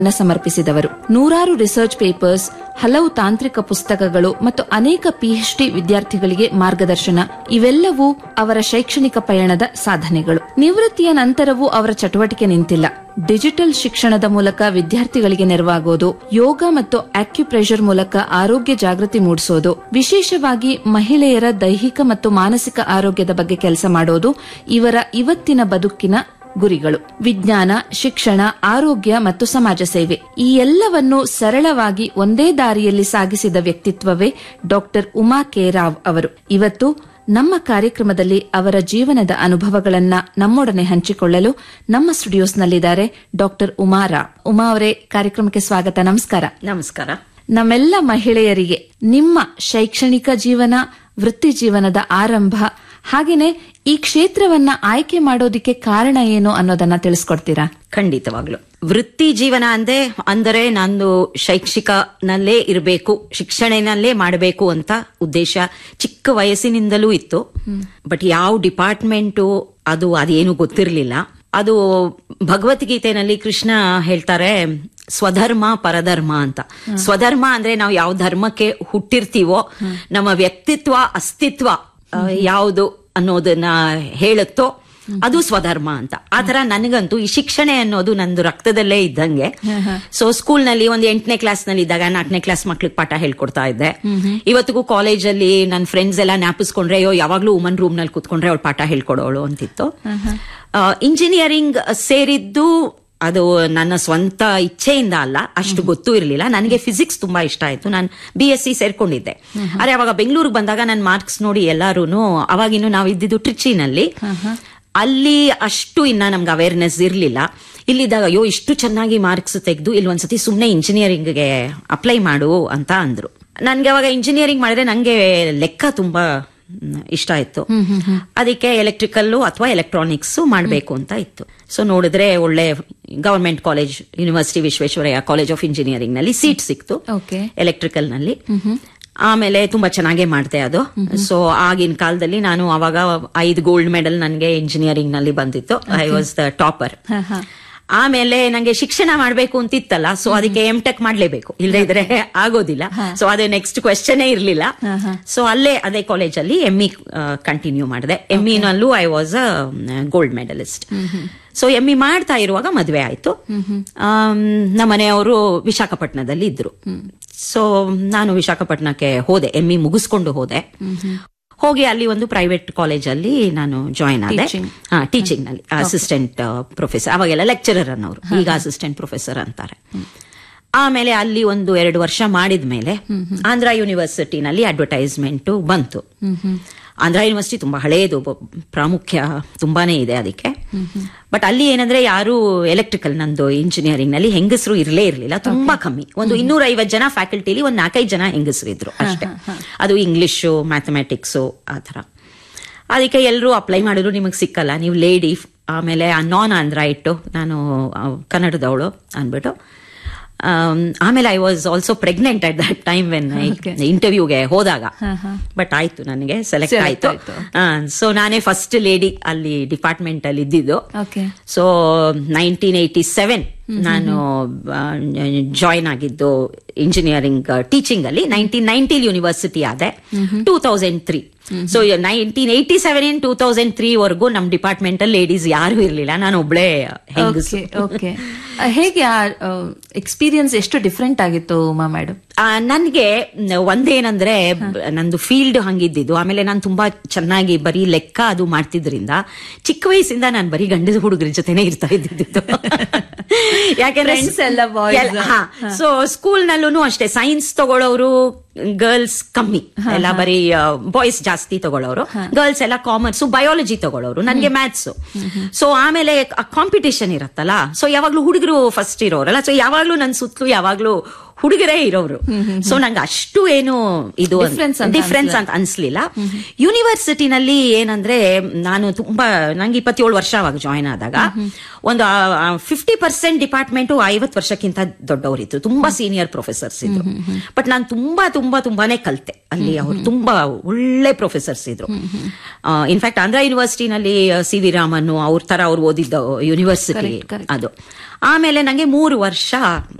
ನ ಸಮರ್ಪಿಸಿದವರು ನೂರಾರು research papers ಹಲವು ತಾಂತ್ರಿಕ ಪುಸ್ತಕಗಳು ಮತ್ತು ಅನೇಕ ಪಿಎಚ್ಡಿ ವಿದ್ಯಾರ್ಥಿಗಳಿಗೆ ಮಾರ್ಗದರ್ಶನ ಇವೆಲ್ಲವೂ ಅವರ ಶೈಕ್ಷಣಿಕ ಪಯಣದ ಸಾಧನೆಗಳು ನಿವೃತ್ತಿಯ ನಂತರವೂ ಅವರ ಚಟುವಟಿಕೆ ನಿಂತಿಲ್ಲ ಡಿಜಿಟಲ್ ಶಿಕ್ಷಣದ ಮೂಲಕ ವಿದ್ಯಾರ್ಥಿಗಳಿಗೆ ನೆರವಾಗೋದು ಯೋಗ ಮತ್ತು ಆಕ್ಯುಪ್ರೆಷರ್ ಮೂಲಕ ಆರೋಗ್ಯ ಜಾಗೃತಿ ಮೂಡಿಸೋದು ವಿಶೇಷವಾಗಿ ಮಹಿಳೆಯರ ದೈಹಿಕ ಮತ್ತು ಮಾನಸಿಕ ಆರೋಗ್ಯದ ಬಗ್ಗೆ ಕೆಲಸ ಮಾಡೋದು ಇವರ ಇವತ್ತಿನ ಬದುಕಿನ ಗುರಿಗಳು ವಿಜ್ಞಾನ ಶಿಕ್ಷಣ ಆರೋಗ್ಯ ಮತ್ತು ಸಮಾಜ ಸೇವೆ ಈ ಎಲ್ಲವನ್ನು ಸರಳವಾಗಿ ಒಂದೇ ದಾರಿಯಲ್ಲಿ ಸಾಗಿಸಿದ ವ್ಯಕ್ತಿತ್ವವೇ ಡಾಕ್ಟರ್ ಉಮಾ ಕೆ ರಾವ್ ಅವರು ಇವತ್ತು ನಮ್ಮ ಕಾರ್ಯಕ್ರಮದಲ್ಲಿ ಅವರ ಜೀವನದ ಅನುಭವಗಳನ್ನ ನಮ್ಮೊಡನೆ ಹಂಚಿಕೊಳ್ಳಲು ನಮ್ಮ ಸ್ಟುಡಿಯೋಸ್ನಲ್ಲಿದ್ದಾರೆ ಡಾಕ್ಟರ್ ಉಮಾ ರಾವ್ ಉಮಾ ಅವರೇ ಕಾರ್ಯಕ್ರಮಕ್ಕೆ ಸ್ವಾಗತ ನಮಸ್ಕಾರ ನಮಸ್ಕಾರ ನಮ್ಮೆಲ್ಲ ಮಹಿಳೆಯರಿಗೆ ನಿಮ್ಮ ಶೈಕ್ಷಣಿಕ ಜೀವನ ವೃತ್ತಿ ಜೀವನದ ಆರಂಭ ಹಾಗೇನೆ ಈ ಕ್ಷೇತ್ರವನ್ನ ಆಯ್ಕೆ ಮಾಡೋದಿಕ್ಕೆ ಕಾರಣ ಏನು ಅನ್ನೋದನ್ನ ತಿಳಿಸ್ಕೊಡ್ತೀರಾ ಖಂಡಿತವಾಗ್ಲು ವೃತ್ತಿ ಜೀವನ ಅಂದೆ ಅಂದರೆ ನಂದು ಶೈಕ್ಷಿಕನಲ್ಲೇ ಇರಬೇಕು ಶಿಕ್ಷಣನಲ್ಲೇ ಮಾಡಬೇಕು ಅಂತ ಉದ್ದೇಶ ಚಿಕ್ಕ ವಯಸ್ಸಿನಿಂದಲೂ ಇತ್ತು ಬಟ್ ಯಾವ ಡಿಪಾರ್ಟ್ಮೆಂಟು ಅದು ಅದೇನು ಗೊತ್ತಿರಲಿಲ್ಲ ಅದು ಭಗವದ್ಗೀತೆನಲ್ಲಿ ಕೃಷ್ಣ ಹೇಳ್ತಾರೆ ಸ್ವಧರ್ಮ ಪರಧರ್ಮ ಅಂತ ಸ್ವಧರ್ಮ ಅಂದ್ರೆ ನಾವು ಯಾವ ಧರ್ಮಕ್ಕೆ ಹುಟ್ಟಿರ್ತೀವೋ ನಮ್ಮ ವ್ಯಕ್ತಿತ್ವ ಅಸ್ತಿತ್ವ ಆ, ಯಾವುದು ಅನ್ನೋದನ್ನ ಹೇಳುತ್ತೋ ಅದು ಸ್ವಧರ್ಮ ಅಂತ ಆತರ ನನಗಂತೂ ಈ ಶಿಕ್ಷಣ ಅನ್ನೋದು ನಂದು ರಕ್ತದಲ್ಲೇ ಇದ್ದಂಗೆ ಸೊ ಸ್ಕೂಲ್ ನಲ್ಲಿ ಒಂದು ಎಂಟನೇ ಕ್ಲಾಸ್ ನಲ್ಲಿ ಇದ್ದಾಗ ನಾಲ್ಕನೇ ಕ್ಲಾಸ್ ಮಕ್ಳಿಗೆ ಪಾಠ ಹೇಳ್ಕೊಡ್ತಾ ಇದ್ದೆ ಇವತ್ತಿಗೂ ಕಾಲೇಜಲ್ಲಿ ನನ್ನ ಫ್ರೆಂಡ್ಸ್ ಎಲ್ಲ ಜ್ಞಾಪಿಸ್ಕೊಂಡ್ರೆ ಅಯ್ಯೋ ಯಾವಾಗ್ಲೂ ವುಮನ್ ರೂಮ್ ನಲ್ಲಿ ಕುತ್ಕೊಂಡ್ರೆ ಅವಳು ಪಾಠ ಹೇಳ್ಕೊಡೋಳು ಅಂತಿತ್ತು ಇಂಜಿನಿಯರಿಂಗ್ ಸೇರಿದ್ದು ಅದು ನನ್ನ ಸ್ವಂತ ಇಚ್ಛೆಯಿಂದ ಅಲ್ಲ ಅಷ್ಟು ಗೊತ್ತೂ ಇರಲಿಲ್ಲ ನನಗೆ ಫಿಸಿಕ್ಸ್ ತುಂಬಾ ಇಷ್ಟ ಆಯ್ತು ನಾನು ಬಿ ಎಸ್ ಸಿ ಸೇರ್ಕೊಂಡಿದ್ದೆ ಆದ್ರೆ ಅವಾಗ ಬೆಂಗಳೂರಿಗೆ ಬಂದಾಗ ನನ್ನ ಮಾರ್ಕ್ಸ್ ನೋಡಿ ಎಲ್ಲಾರು ಅವಾಗಿನ್ನು ನಾವು ಇದ್ದಿದ್ದು ಟ್ರಿಚಿನಲ್ಲಿ ಅಲ್ಲಿ ಅಷ್ಟು ಇನ್ನ ನಮ್ಗೆ ಅವೇರ್ನೆಸ್ ಇರಲಿಲ್ಲ ಇಲ್ಲಿದ್ದಾಗ ಅಯ್ಯೋ ಇಷ್ಟು ಚೆನ್ನಾಗಿ ಮಾರ್ಕ್ಸ್ ತೆಗೆದು ಇಲ್ಲಿ ಒಂದ್ಸತಿ ಸುಮ್ಮನೆ ಇಂಜಿನಿಯರಿಂಗ್ಗೆ ಅಪ್ಲೈ ಮಾಡು ಅಂತ ಅಂದ್ರು ನನ್ಗೆ ಅವಾಗ ಇಂಜಿನಿಯರಿಂಗ್ ಮಾಡಿದ್ರೆ ನಂಗೆ ಲೆಕ್ಕ ತುಂಬಾ ಮ್, ಇಷ್ಟ ಇತ್ತು ಅದಕ್ಕೆ ಎಲೆಕ್ಟ್ರಿಕಲ್ ಅಥವಾ ಎಲೆಕ್ಟ್ರಾನಿಕ್ಸ್ ಮಾಡಬೇಕು ಅಂತ ಇತ್ತು ಸೊ ನೋಡಿದ್ರೆ ಒಳ್ಳೆ government college university Visvesvaraya college of engineering ನಲ್ಲಿ ಸೀಟ್ ಸಿಕ್ತು ಓಕೆ ಎಲೆಕ್ಟ್ರಿಕಲ್ ನಲ್ಲಿ ಆಮೇಲೆ ತುಂಬಾ ಚೆನ್ನಾಗೇ ಮಾಡ್ದೆ ಅದು ಸೊ ಆಗಿನ ಕಾಲದಲ್ಲಿ ನಾನು ಅವಾಗ ಐದು ಗೋಲ್ಡ್ ಮೆಡಲ್ ನನಗೆ ಇಂಜಿನಿಯರಿಂಗ್ ನಲ್ಲಿ ಬಂದಿತ್ತು ಐ ವಾಸ್ ದ ಟಾಪರ್ ಆಮೇಲೆ ನಂಗೆ ಶಿಕ್ಷಣ ಮಾಡ್ಬೇಕು ಅಂತಿತ್ತಲ್ಲ ಸೊ ಅದಕ್ಕೆ ಎಂ ಟೆಕ್ ಮಾಡ್ಲೇಬೇಕು ಇಲ್ಲದೆ ಇದ್ರೆ ಆಗೋದಿಲ್ಲ ಸೊ ಅದೇ ನೆಕ್ಸ್ಟ್ ಕ್ವೆಶನ್ ಇರ್ಲಿಲ್ಲ ಸೊ ಅಲ್ಲೇ ಅದೇ ಕಾಲೇಜಲ್ಲಿ ಎಂ ಇ ಕಂಟಿನ್ಯೂ ಮಾಡಿದೆ ಎಂ ನಲ್ಲೂ I was a gold medallist so M E ಮಾಡ್ತಾ ಇರುವಾಗ ಮದುವೆ ಆಯ್ತು ಆಮ್, ನಮ್ಮ ಮನೆಯವರು ವಿಶಾಖಪಟ್ಟಣದಲ್ಲಿ ಇದ್ರು ಸೊ ನಾನು ವಿಶಾಖಪಟ್ಟಣಕ್ಕೆ ಹೋದೆ ಎಂ ಇ ಮುಗಿಸ್ಕೊಂಡು ಹೋದೆ ಹೋಗಿ ಅಲ್ಲಿ ಒಂದು ಪ್ರೈವೇಟ್ ಕಾಲೇಜಲ್ಲಿ ನಾನು ಜಾಯಿನ್ ಆದೆ Teaching. ಟೀಚಿಂಗ್ ನಲ್ಲಿ ಅಸಿಸ್ಟೆಂಟ್ ಪ್ರೊಫೆಸರ್ ಅವಾಗೆಲ್ಲ ಲೆಕ್ಚರರ್ ಅನ್ನೋರು ಈಗ ಅಸಿಸ್ಟೆಂಟ್ ಪ್ರೊಫೆಸರ್ ಅಂತಾರೆ ಆಮೇಲೆ ಅಲ್ಲಿ ಒಂದು ಎರಡು ವರ್ಷ ಮಾಡಿದ ಮೇಲೆ ಆಂಧ್ರ ಯೂನಿವರ್ಸಿಟಿನಲ್ಲಿ ಅಡ್ವರ್ಟೈಸ್ಮೆಂಟ್ ಬಂತು ಆಂಧ್ರ ಯೂನಿವರ್ಸಿಟಿ ತುಂಬಾ ಹಳೆಯದು ಬ- ಪ್ರಾಮುಖ್ಯ ತುಂಬಾನೇ ಇದೆ ಅದಕ್ಕೆ ಬಟ್ ಅಲ್ಲಿ ಏನಂದ್ರೆ ಯಾರು ಎಲೆಕ್ಟ್ರಿಕಲ್ ನಂದು ಇಂಜಿನಿಯರಿಂಗ್ ನಲ್ಲಿ ಹೆಂಗಸರು ಇರಲೇ ಇರಲಿಲ್ಲ ತುಂಬಾ ಕಮ್ಮಿ ಒಂದು ಇನ್ನೂರ ಐವತ್ತು ಜನ ಫ್ಯಾಕಲ್ಟಿಲಿ ಒಂದು ನಾಲ್ಕೈದು ಜನ ಹೆಂಗಸರು ಇದ್ರು ಅಷ್ಟೇ ಅದು ಇಂಗ್ಲಿಷು ಮ್ಯಾಥಮೆಟಿಕ್ಸು ಆ ಥರ ಅದಕ್ಕೆ ಎಲ್ಲರೂ ಅಪ್ಲೈ ಮಾಡಿದ್ರು ನಿಮಗೆ ಸಿಕ್ಕಲ್ಲ ನೀವು ಲೇಡಿ ಆಮೇಲೆ ನಾನ್ ಆಂಧ್ರ ಇಟ್ಟು ನಾನು ಆ, ಕನ್ನಡದವಳು ಅಂದ್ಬಿಟ್ಟು ಆಮ್, ಆಮೇಲೆ I was also pregnant at that time when ಇಂಟರ್ವ್ಯೂಗೆ ಹೋದಾಗ ಬಟ್ ಆಯ್ತು ನನಗೆ ಸೆಲೆಕ್ಟ್ Select ಆಯ್ತು ಆಯ್ತು. ಸೊ ನಾನೇ ಫಸ್ಟ್ ಲೇಡಿ ಅಲ್ಲಿ ಡಿಪಾರ್ಟ್ಮೆಂಟ್ ಅಲ್ಲಿ ಇದ್ದಿದ್ದು okay so nineteen eighty seven ನಾನು ಜಾಯಿನ್ ಆಗಿದ್ದು ಇಂಜಿನಿಯರಿಂಗ್ ಟೀಚಿಂಗ್ ಅಲ್ಲಿ ನೈನ್ಟೀನ್ ನೈನ್ಟೀನ್ ಯೂನಿವರ್ಸಿಟಿ ಆದೆ two thousand three so nineteen eighty seven in two thousand three ವರ್ಗೂ ನಮ್ ಡಿಪಾರ್ಟ್ಮೆಂಟ್ ಅಲ್ಲಿ ಲೇಡೀಸ್ ಯಾರು ಇರ್ಲಿಲ್ಲ ನಾನು ಒಬ್ಳೆ ಹೆಂಗಸು ಓಕೆ ಓಕೆ ಹೇಗೆ ಆ ಎಕ್ಸ್ಪೀರಿಯನ್ಸ್ ಎಷ್ಟು ಡಿಫ್ರೆಂಟ್ ಆಗಿತ್ತು ಉಮಾ ಮೇಡಮ್ ಆ, ನನ್ಗೆ ಒಂದೇನಂದ್ರೆ ಬ- ನಂದು ಫೀಲ್ಡ್ ಹಂಗಿದ್ದಿದ್ದು ಆಮೇಲೆ ನಾನು ತುಂಬಾ ಚೆನ್ನಾಗಿ ಬರೀ ಲೆಕ್ಕ ಅದು ಮಾಡ್ತಿದ್ರಿಂದ ಚಿಕ್ಕ ವಯಸ್ಸಿಂದ ನಾನು ಬರೀ ಗಂಡದ ಹುಡುಗರ ಜೊತೆನೆ ಇರ್ತಾ ಇದ್ದಿದ್ದು ಯಾಕೆಂದ್ರೆ Friends ಎಲ್ಲ boys. ಸೊ ಸ್ಕೂಲ್ ನಲ್ಲೂ ಅಷ್ಟೇ ಸೈನ್ಸ್ ತಗೊಳ್ಳೋರು ಗರ್ಲ್ಸ್ ಕಮ್ಮಿ ಎಲ್ಲ ಬರೀ ಬಾಯ್ಸ್ ಜಾಸ್ತಿ ತಗೊಳ್ಳೋರು ಗರ್ಲ್ಸ್ ಎಲ್ಲ ಕಾಮರ್ಸ್ ಬಯಾಲಜಿ ತಗೊಳ್ಳೋರು ನನ್ಗೆ ಮ್ಯಾಥ್ಸ್ ಸೊ ಆಮೇಲೆ ಕಾಂಪಿಟೇಷನ್ ಇರತ್ತಲ್ಲ ಸೊ ಯಾವಾಗ್ಲೂ ಹುಡುಗರು ಫಸ್ಟ್ ಇರೋರಲ್ಲ ಸೊ ಯಾವಾಗ್ಲೂ ನನ್ ಸುತ್ತಲೂ ಯಾವಾಗ್ಲೂ ಹುಡುಗರೇ ಇರೋರು ಸೊ ನಂಗೆ ಅಷ್ಟು ಏನು ಇದು Difference ಅಂತ ಡಿಫ್ರೆನ್ಸ್ ಅಂತ ಅನ್ಸ್ಲಿಲ್ಲ ಯೂನಿವರ್ಸಿಟಿನಲ್ಲಿ ಏನಂದ್ರೆ ನಾನು ತುಂಬಾ ನಂಗೆ ಇಪ್ಪತ್ತೇಳು ವರ್ಷ ಅವಾಗ ಜಾಯಿನ್ ಆದಾಗ ಒಂದು ಫಿಫ್ಟಿ ಪರ್ಸೆಂಟ್ ಡಿಪಾರ್ಟ್ಮೆಂಟ್ ಐವತ್ತು ವರ್ಷಕ್ಕಿಂತ ದೊಡ್ಡವರಿದ್ರು ತುಂಬಾ ಸೀನಿಯರ್ ಪ್ರೊಫೆಸರ್ಸ್ ಇದ್ರು ಬಟ್ ನಾನು ತುಂಬಾ ತುಂಬಾ ತುಂಬಾ ತುಂಬಾನೇ ಕಲ್ತೆ ಅಲ್ಲಿ ಅವರು ತುಂಬಾ ಒಳ್ಳೆ ಪ್ರೊಫೆಸರ್ಸ್ ಇದ್ರು ಇನ್ಫ್ಯಾಕ್ಟ್ ಆಂಧ್ರ ಯೂನಿವರ್ಸಿಟಿನಲ್ಲಿ ಸಿ ವಿ ರಾಮನ್ ಅವ್ರ ತರ ಅವ್ರು ಓದಿದ್ದ ಯೂನಿವರ್ಸಿಟಿ Correct, correct. ಅದು ಆಮೇಲೆ ನಂಗೆ ಮೂರು ವರ್ಷ